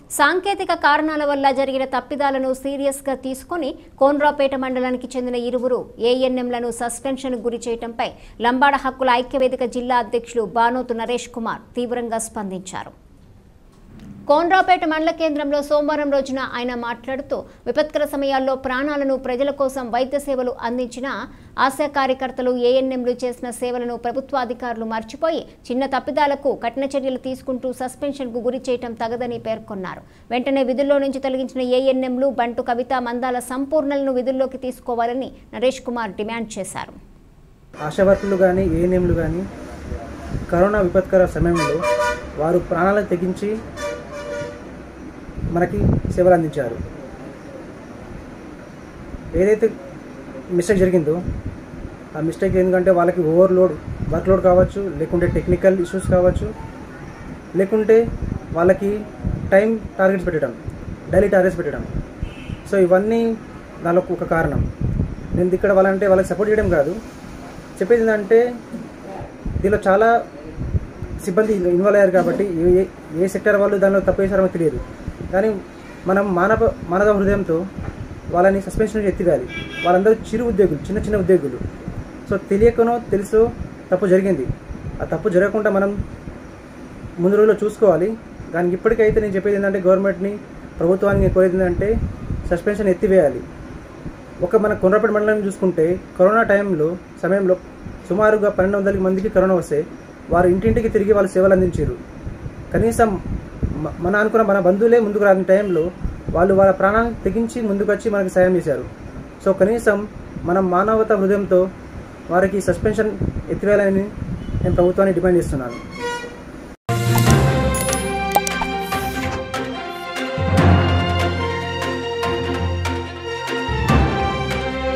సాంకేతిక కారణాల వల్ల జరిగిన తప్పిదాలను సీరియస్గా తీసుకొని కోన్రాపేట మండలానికి చెందిన ఇరువురు ఏఎన్ఎంలను సస్పెన్షన్ గురి చేయడంపై లంబాడ హక్కుల ఐక్యవేదిక జిల్లా అధ్యక్షులు బానోతు నరేష్ కుమార్ తీవ్రంగా స్పందించారు కోన్రాపేట మండల కేంద్రంలో సోమవారం రోజున ఆయన మాట్లాడుతూ విపత్కర సమయాల్లో ప్రాణాలను ప్రజల కోసం వైద్య సేవలు అందించిన ఆశా కార్యకర్తలు ఏఎన్ఎంలు చేసిన సేవలను ప్రభుత్వ అధికారులు మర్చిపోయి చిన్న తప్పిదాలకు కఠిన చర్యలు తీసుకుంటూ సస్పెన్షన్కు గురి చేయటం తగదని పేర్కొన్నారు వెంటనే విధుల్లో నుంచి తొలగించిన ఏఎన్ఎంలు బంటు కవిత మందాల సంపూర్ణలను విధుల్లోకి తీసుకోవాలని నరేష్ కుమార్ డిమాండ్ చేశారు ఆశా వర్కులు కానీ ఏఎన్ఎంలు కానీ కరోనా విపత్కర సమయంలో వారు ప్రాణాలను తెగించి మనకి సేవలు అందించారు ఏదైతే మిస్టేక్ జరిగిందో ఆ మిస్టేక్ ఎందుకంటే వాళ్ళకి ఓవర్లోడ్ వర్క్లోడ్ కావచ్చు లేకుంటే టెక్నికల్ ఇష్యూస్ కావచ్చు లేకుంటే వాళ్ళకి టైం టార్గెట్స్ పెట్టడం డైలీ టార్గెట్స్ పెట్టడం సో ఇవన్నీ దానికి ఒక కారణం నేను ఇక్కడ వాళ్ళంటే వాళ్ళకి సపోర్ట్ చేయడం కాదు చెప్పేది ఏంటంటే దీనిలో చాలా సిబ్బంది ఇన్వాల్వ్ అయ్యారు కాబట్టి ఏ ఏ సెక్టర్ వాళ్ళు దానిలో తప్పు చేశారో మనకు తెలియదు కానీ మనం మానవ మానవ హృదయంతో వాళ్ళని సస్పెన్షన్ ఎత్తివేయాలి వాళ్ళందరూ చిరు ఉద్యోగులు చిన్న చిన్న ఉద్యోగులు సో తెలియకనో తెలుసో తప్పు జరిగింది ఆ తప్పు జరగకుండా మనం ముందు రోజుల్లో చూసుకోవాలి దానికి ఇప్పటికైతే నేను చెప్పేది ఏంటంటే గవర్నమెంట్ని ప్రభుత్వానికి నేను కోరేది ఏంటంటే సస్పెన్షన్ ఎత్తివేయాలి ఒక మన కొండ్రపేట మండలం చూసుకుంటే కరోనా టైంలో సమయంలో సుమారుగా పన్నెండు వందల మందికి కరోనా వస్తే వారు ఇంటింటికి తిరిగి వాళ్ళు సేవలు అందించారు కనీసం మ- మన అనుకున్న మన బంధువులే ముందుకు రాని టైంలో వాళ్ళు వాళ్ళ ప్రాణాన్ని తెగించి ముందుకు వచ్చి మనకి సాయం చేశారు సో కనీసం మనం మానవత హృదయంతో వారికి సస్పెన్షన్ ఎత్తివేయాలని నేను ప్రభుత్వాన్ని డిమాండ్ చేస్తున్నాను